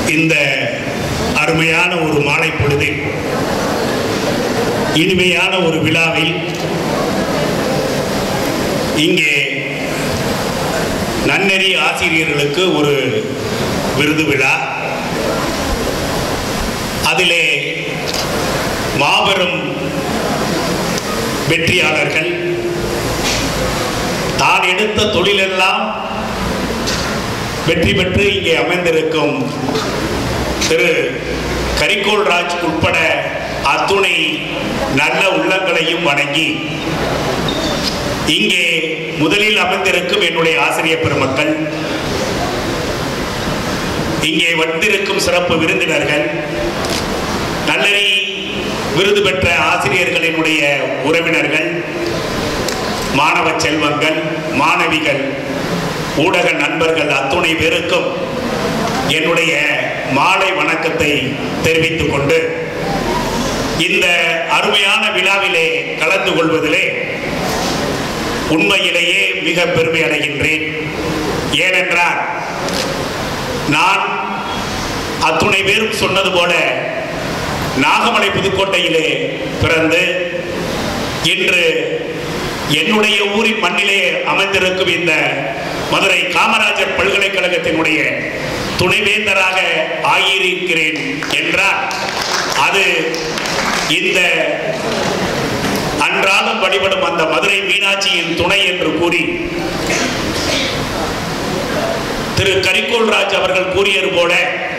இந்த அருமையான ஒரு மாலை பொழுதில் இனிமையான ஒரு விழாவில் இங்கே நன்னெறி ஆசிரியர்களுக்கு ஒரு விருது விழா அதிலே மாபெரும் வெற்றியாளர்கள் தான் எடுத்த தொழிலெல்லாம் வெற்றி பெற்று இங்கே அமைந்திருக்கும் திரு கரிகோல் ராஜ் உட்பட அத்துணை நல்ல உள்ளங்களையும் வணங்கி இங்கே முதலில் அமைந்திருக்கும் என்னுடைய ஆசிரியர் பெருமக்கள் இங்கே வந்திருக்கும் சிறப்பு விருந்தினர்கள் நல்லறி விருது பெற்ற ஆசிரியர்களினுடைய உறவினர்கள் மாணவ செல்வங்கள் மாணவிகள் ஊடக நண்பர்கள் அத்துணை பேருக்கும் என்னுடைய மாலை வணக்கத்தை தெரிவித்துக் கொண்டு இந்த அருமையான விழாவிலே கலந்து கொள்வதிலே உண்மையிலேயே மிக பெருமை அடைகின்றேன் ஏனென்றால் நான் அத்துணை பேரும் சொன்னது போல நாகமலை புதுக்கோட்டையிலே பிறந்து இன்று என்னுடைய ஊரின் மண்ணிலே அமைந்திருக்கும் இந்த மதுரை காமராஜர் பல்கலைக்கழகத்தினுடைய துணைவேந்தராக ஆகியிருக்கிறேன் என்றால் அது இந்த அன்றாடம் வழிபடும் அந்த மதுரை மீனாட்சியின் துணை என்று கூறி திரு கரிகோல் ராஜ் அவர்கள் கூறியது போல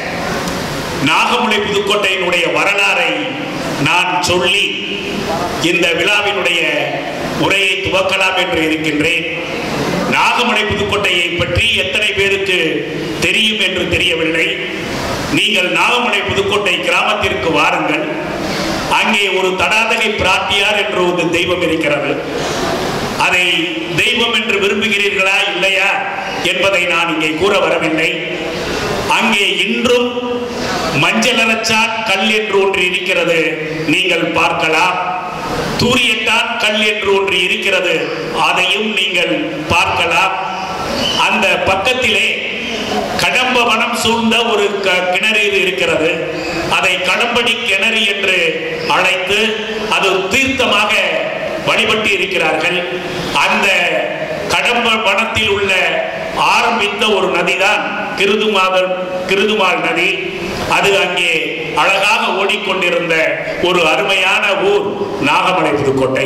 நாகமலை புதுக்கோட்டையினுடைய வரலாறை நான் சொல்லி இந்த விழாவினுடைய உரையை துவக்கலாம் என்று இருக்கின்றேன் நாகமலை புதுக்கோட்டையை பற்றி எத்தனை பேருக்கு தெரியும் என்று தெரியவில்லை நீங்கள் நாகமலை புதுக்கோட்டை கிராமத்திற்கு வாருங்கள் அங்கே ஒரு தடாதகை பிராட்டியார் என்று ஒரு தெய்வம் இருக்கிறது அதை தெய்வம் என்று விரும்புகிறீர்களா இல்லையா என்பதை நான் இங்கே கூற வரவில்லை அங்கே இன்றும் மஞ்சளரச்சான் கல் என்று ஒன்று இருக்கிறது நீங்கள் பார்க்கலாம் தூரியட்டான் கல் என்று ஒன்று இருக்கிறது அதையும் நீங்கள் பார்க்கலாம் அந்த பக்கத்திலே கடம்ப வனம் சூழ்ந்த ஒரு க- கிணறு இருக்கிறது அதை கடம்படி கிணறு என்று அழைத்து அது தீர்த்தமாக வழிபட்டு இருக்கிறார்கள் அந்த கடம்ப வனத்தில் உள்ள ஆரம்பித்த ஒரு நதிதான் கிருதுமாதல் கிருதுமால் நதி அது அங்கே அழகாக ஓடிக்கொண்டிருந்த ஒரு அருமையான ஊர் நாகமலை புதுக்கோட்டை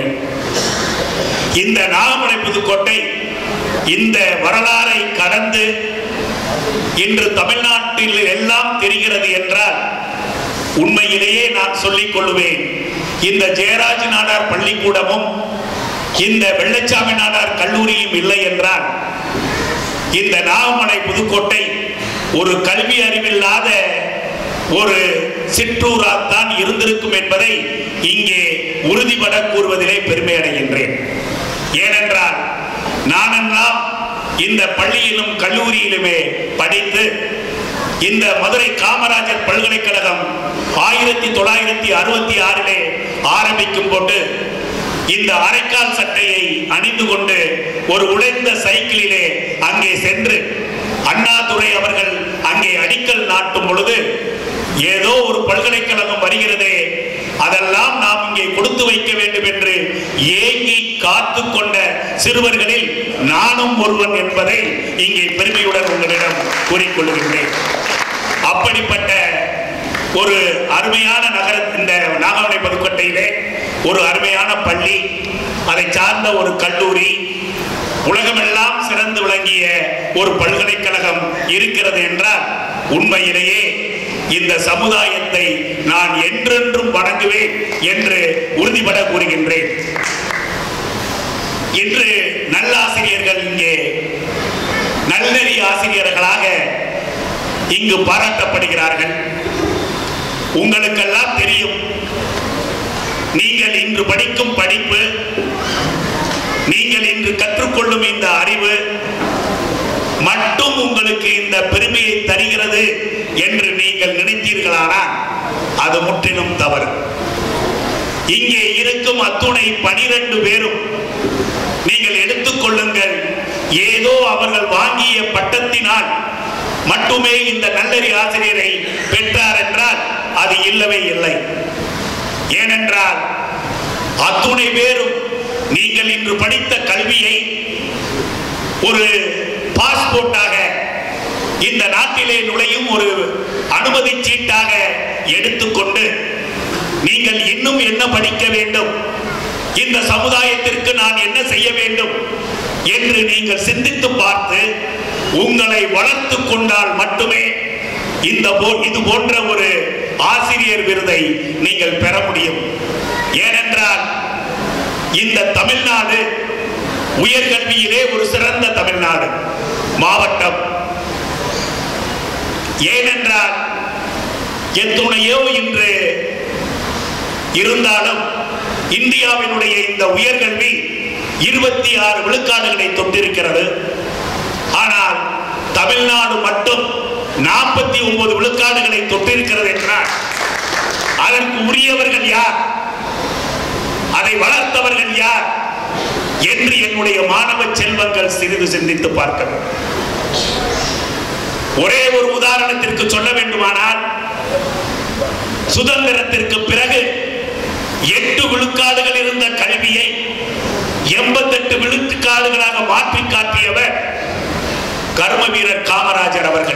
இந்த நாகமலை புதுக்கோட்டை இந்த வரலாறை கடந்து இன்று தமிழ்நாட்டில் எல்லாம் தெரிகிறது என்றால் உண்மையிலேயே நான் சொல்லிக் கொள்வேன் இந்த ஜெயராஜ் நாடார் பள்ளிக்கூடமும் இந்த வெள்ளச்சாமி நாடார் கல்லூரியும் இல்லை என்றால் இந்த நாகமலை புதுக்கோட்டை ஒரு கல்வி அறிவில்லாத ஒரு சிற்றூராகத்தான் இருந்திருக்கும் என்பதை இங்கே உறுதிபட கூறுவதிலே பெருமை அடைகின்றேன் ஏனென்றால் நானெல்லாம் இந்த பள்ளியிலும் கல்லூரியிலுமே படித்து இந்த மதுரை காமராஜர் பல்கலைக்கழகம் ஆயிரத்தி தொள்ளாயிரத்தி அறுபத்தி ஆறிலே ஆரம்பிக்கும் போது இந்த அரைக்கால் சட்டையை அணிந்து கொண்டு ஒரு உடைந்த சைக்கிளிலே அங்கே சென்று அண்ணாதுரை அவர்கள் அங்கே அடிக்கல் நாட்டும் பொழுது ஏதோ ஒரு பல்கலைக்கழகம் வருகிறதே அதெல்லாம் நாம் இங்கே கொடுத்து வைக்க வேண்டும் என்று ஏங்கி காத்து கொண்ட சிறுவர்களில் நானும் ஒருவன் என்பதை இங்கே பெருமையுடன் உங்களிடம் கூறிக்கொள்கின்றேன் அப்படிப்பட்ட ஒரு அருமையான நகர இந்த நாகமலை புதுக்கோட்டையிலே ஒரு அருமையான பள்ளி அதை சார்ந்த ஒரு கல்லூரி உலகமெல்லாம் சிறந்து விளங்கிய ஒரு பல்கலைக்கழகம் இருக்கிறது என்றால் உண்மையிலேயே இந்த சமுதாயத்தை நான் என்றென்றும் வணங்குவேன் என்று உறுதிபட கூறுகின்றேன் இன்று நல்லாசிரியர்கள் இங்கே நல்லறி ஆசிரியர்களாக இங்கு பாராட்டப்படுகிறார்கள் உங்களுக்கெல்லாம் தெரியும் நீங்கள் இன்று படிக்கும் படிப்பு நீங்கள் இன்று கற்றுக்கொள்ளும் இந்த அறிவு மட்டும் உங்களுக்கு இந்த பெருமையை தருகிறது என்று நீங்கள் நினைத்தீர்களானால் அது முற்றிலும் தவறு இங்கே இருக்கும் அத்துணை பனிரெண்டு பேரும் நீங்கள் எடுத்துக்கொள்ளுங்கள் ஏதோ அவர்கள் வாங்கிய பட்டத்தினால் மட்டுமே இந்த நல்லறி ஆசிரியரை பெற்றார் என்றால் அது இல்லவே இல்லை ஏனென்றால் அத்துணை பேரும் நீங்கள் இன்று படித்த கல்வியை ஒரு பாஸ்போர்ட்டாக இந்த நாட்டிலே நுழையும் ஒரு அனுமதி சீட்டாக எடுத்துக்கொண்டு நீங்கள் இன்னும் என்ன படிக்க வேண்டும் இந்த சமுதாயத்திற்கு நான் என்ன செய்ய வேண்டும் என்று நீங்கள் சிந்தித்து பார்த்து உங்களை வளர்த்து கொண்டால் மட்டுமே இந்த போ- இது போன்ற ஒரு ஆசிரியர் விருதை நீங்கள் பெற முடியும் ஏனென்றால் இந்த தமிழ்நாடு உயர்கல்வியிலே ஒரு சிறந்த தமிழ்நாடு மாவட்டம் ஏனென்றால் எத்துணையோ இன்று இருந்தாலும் இந்தியாவினுடைய இந்த உயர்கல்வி இருபத்தி ஆறு விழுக்காடுகளை தொட்டிருக்கிறது ஆனால் தமிழ்நாடு மட்டும் நாற்பத்தி ஒன்பது விழுக்காடுகளை தொட்டிருக்கிறது என்றால் அதற்கு உரியவர்கள் யார் அதை வளர்த்தவர்கள் யார் என்று என்னுடைய மாணவ செல்வங்கள் சிறிது சிந்தித்து பார்க்க வேண்டும். ஒரே ஒரு உதாரணத்திற்கு சொல்ல வேண்டுமானால் சுதந்திரத்திற்கு பிறகு எட்டு விழுக்காடுகள் இருந்த கல்வியை எண்பத்தெட்டு விழுக்காடுகளாக மாற்றி காட்டியவர் கர்ம வீரர் காமராஜர் அவர்கள்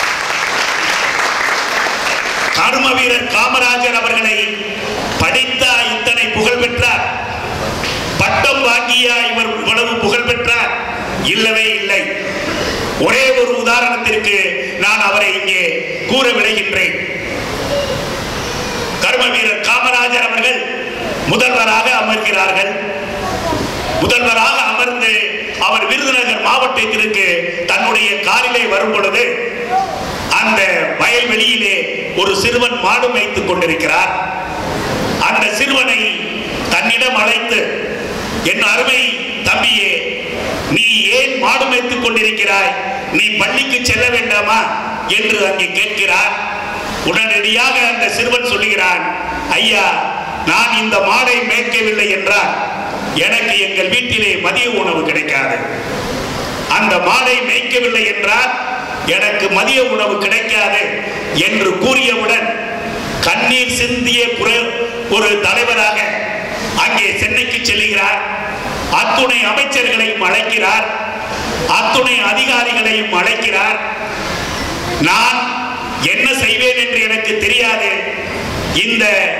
கர்ம வீரர் காமராஜர் அவர்களை படித்தா இத்தனை புகழ் பெற்றார் பட்டம் வாங்கியா இவர் இவ்வளவு புகழ் பெற்றார் இல்லவே இல்லை ஒரே ஒரு உதாரணத்திற்கு நான் அவரை இங்கே கூற விளைகின்றேன் கர்ம வீரர் காமராஜர் அவர்கள் முதல்வராக அமர்கிறார்கள் முதல்வராக அமர்ந்து அவர் விருதுநகர் மாவட்டத்திற்கு தன்னுடைய காரிலே வரும் பொழுது அந்த வயல்வெளியிலே ஒரு சிறுவன் மாடு மேய்த்துக் கொண்டிருக்கிறார் அந்த சிறுவனை தன்னிடம் அழைத்து என் அருமை தம்பியே நீ ஏன் மாடு மேய்த்துக் கொண்டிருக்கிறாய் நீ பள்ளிக்கு செல்ல வேண்டாமா என்று அங்கே கேட்கிறார் உடனடியாக அந்த சிறுவன் சொல்லுகிறான் ஐயா நான் இந்த மாடை மேய்க்கவில்லை என்றால் எனக்கு எங்கள் வீட்டிலே மதிய உணவு கிடைக்காது அந்த மாடை மேய்க்கவில்லை என்றால் எனக்கு மதிய உணவு கிடைக்காது என்று கூறியவுடன் கண்ணீர் சிந்திய புற- ஒரு தலைவராக அங்கே சென்னைக்கு செல்கிறார் அத்துணை அமைச்சர்களையும் அழைக்கிறார் அத்துணை அதிகாரிகளையும் அழைக்கிறார் நான் என்ன செய்வேன் என்று எனக்கு தெரியாது இந்த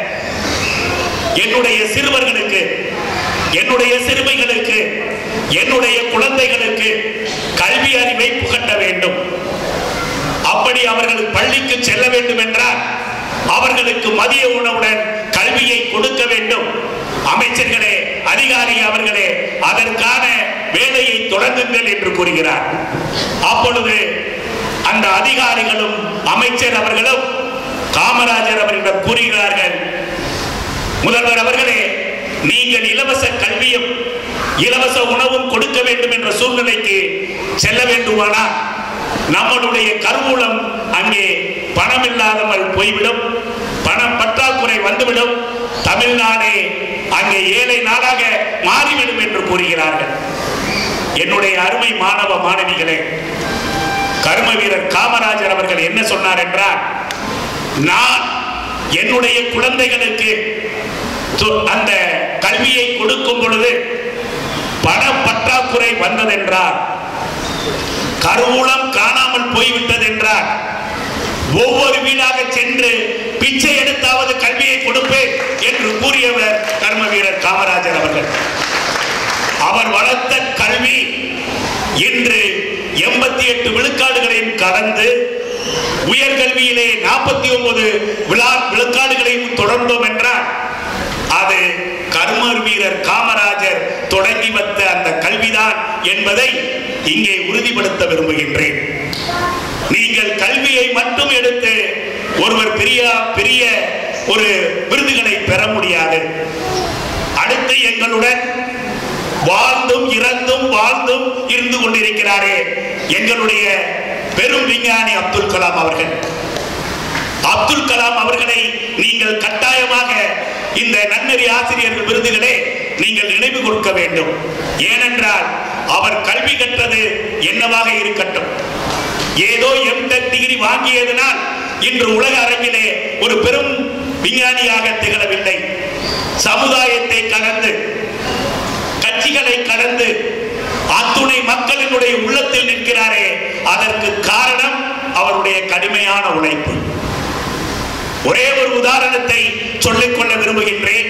என்னுடைய சிறுவர்களுக்கு என்னுடைய சிறுமிகளுக்கு என்னுடைய குழந்தைகளுக்கு கல்வி அறிவை புகட்ட வேண்டும் அப்படி அவர்கள் பள்ளிக்கு செல்ல வேண்டும் என்றால் அவர்களுக்கு மதிய உணவுடன் கல்வியை கொடுக்க வேண்டும் அமைச்சர்களே அதிகாரி அவர்களே அதற்கான வேலையை தொடங்குங்கள் என்று கூறுகிறார் அப்பொழுது அந்த அதிகாரிகளும் அமைச்சர் அவர்களும் காமராஜர் அவர்களிடம் கூறுகிறார்கள் முதல்வர் அவர்களே நீங்கள் இலவச கல்வியும் இலவச உணவும் கொடுக்க வேண்டும் என்ற சூழ்நிலைக்கு செல்ல வேண்டுமானால் நம்மளுடைய கருவூலம் அங்கே பணம் இல்லாதமல் போய்விடும் பணம் பற்றாக்குறை வந்துவிடும் தமிழ்நாடே அங்கே ஏழை நாடாக மாறிவிடும் என்று கூறுகிறார்கள் என்னுடைய அருமை மாணவ மாணவிகளே கர்ம வீரர் காமராஜர் அவர்கள் என்ன சொன்னார் என்றால் நான் என்னுடைய குழந்தைகளுக்கு து- அந்த கல்வியை கொடுக்கும் பொழுது பண பற்றாக்குறை வந்ததென்றால் கருவூலம் காணாமல் போய்விட்டது என்றால் ஒவ்வொரு வீடாக சென்று பிச்சை எடுத்தாவது கல்வியை கொடுப்பேன் என்று கூறியவர் கர்ம வீரர் காமராஜர் அவர்கள் அவர் வளர்த்த கல்வி இன்று எண்பத்தி எட்டு விழுக்காடுகளையும் கடந்து உயர்கல்வியிலே நாற்பத்தி ஒன்பது விழா விழுக்காடுகளையும் தொடர்ந்தோம் என்றால் அது கர்மர் வீரர் காமராஜர் தொடங்கி வைத்த அந்த கல்விதான் என்பதை இங்கே உறுதிப்படுத்த விரும்புகின்றேன் நீங்கள் கல்வியை மட்டும் எடுத்து ஒருவர் பெரிய பெரிய ஒரு விருதுகளை பெற முடியாது அடுத்து எங்களுடன் வாழ்ந்தும் இறந்தும் வாழ்ந்தும் இருந்து கொண்டிருக்கிறாரே எங்களுடைய பெரும் விஞ்ஞானி அப்துல் கலாம் அவர்கள் அப்துல் கலாம் அவர்களை நீங்கள் கட்டாயமாக இந்த நன்னெறி ஆசிரியர்கள் விருதுகளே நீங்கள் நினைவு கொடுக்க வேண்டும் ஏனென்றால் அவர் கல்வி கற்றது என்னவாக இருக்கட்டும் ஏதோ எம்டெக் டிகிரி வாங்கியதனால் இன்று உலக அரங்கிலே ஒரு பெரும் விஞ்ஞானியாக திகழவில்லை சமுதாயத்தை கடந்து கட்சிகளை கடந்து அத்துணை மக்களினுடைய உள்ளத்தில் நிற்கிறாரே அதற்கு காரணம் அவருடைய கடுமையான உழைப்பு ஒரே ஒரு உதாரணத்தை சொல்லிக்கொள்ள விரும்புகின்றேன்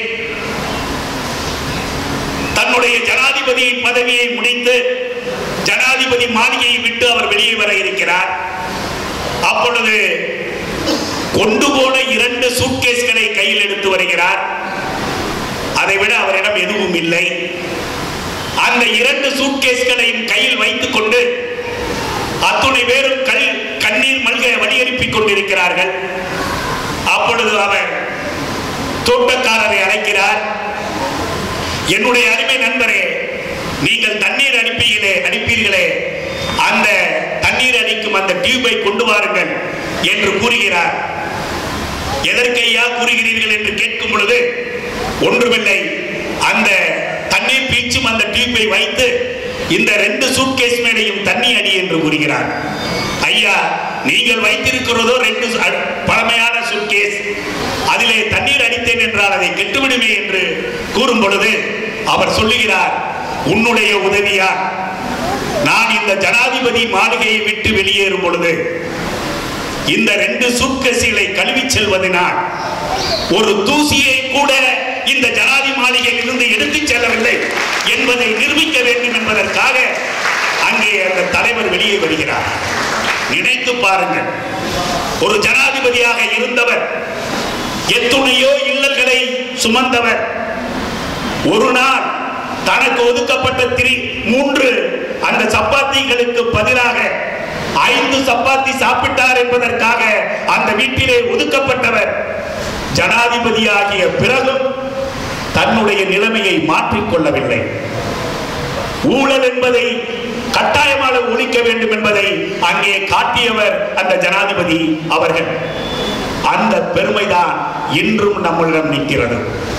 தன்னுடைய ஜனாதிபதி பதவியை முடித்து ஜனாதிபதி மாளிகையை விட்டு அவர் வெளியே வர இருக்கிறார் அப்பொழுது கொண்டு போன இரண்டு சூட்கேஸ்களை கையில் எடுத்து வருகிறார் அதை விட அவரிடம் எதுவும் இல்லை அந்த இரண்டு சூட்கேஸ்களையும் கையில் வைத்துக் கொண்டு அத்துணை பேரும் கல் கண்ணீர் மல்க வழியனுப்பிக் கொண்டிருக்கிறார்கள் அப்பொழுது அவர் தோட்டக்காரரை அழைக்கிறார் என்னுடைய அருமை நண்பரே நீங்கள் தண்ணீர் அனுப்பிகளே அனுப்பீர்களே அந்த தண்ணீர் அடிக்கும் அந்த டியூபை கொண்டு வாருங்கள் என்று கூறுகிறார் எதற்கையா கூறுகிறீர்கள் என்று கேட்கும் பொழுது ஒன்றுமில்லை அந்த தண்ணீர் பீச்சும் அந்த டியூபை வைத்து இந்த ரெண்டு சூட்கேஸ் மேடையும் தண்ணி அடி என்று கூறுகிறார் ஐயா நீங்கள் வைத்திருக்கிறதோ ரெண்டு சு- அ- பழமையான சூட்கேஸ் அதிலே தண்ணீர் அடித்தேன் என்றால் அதை கெட்டுவிடுமே என்று கூறும் பொழுது அவர் சொல்லுகிறார் உன்னுடைய உதவியா நான் இந்த ஜனாதிபதி மாளிகையை விட்டு வெளியேறும் பொழுது இந்த ரெண்டு சூட்கேசுகளை கழுவி செல்வதனால் ஒரு தூசியை கூட இந்த ஜனாதி மாளிகையில் இருந்து எடுத்துச் செல்லவில்லை என்பதை நிரூபிக்க வேண்டும் என்பதற்காக அங்கே அந்த தலைவர் வெளியே வருகிறார் நினைத்து பாருங்கள் ஒரு ஜனாதிபதியாக இருந்தவர் எத்துணையோ இல்லங்களை சுமந்தவர் ஒரு நாள் தனக்கு ஒதுக்கப்பட்ட திரி மூன்று அந்த சப்பாத்திகளுக்கு பதிலாக ஐந்து சப்பாத்தி சாப்பிட்டார் என்பதற்காக அந்த வீட்டிலே ஒதுக்கப்பட்டவர் ஜனாதிபதியாகிய பிறகும் தன்னுடைய நிலைமையை மாற்றிக் கொள்ளவில்லை ஊழல் என்பதை கட்டாயமாக ஒழிக்க வேண்டும் என்பதை அங்கே காட்டியவர் அந்த ஜனாதிபதி அவர்கள் அந்த பெருமைதான் இன்றும் நம்மளிடம் நிற்கிறது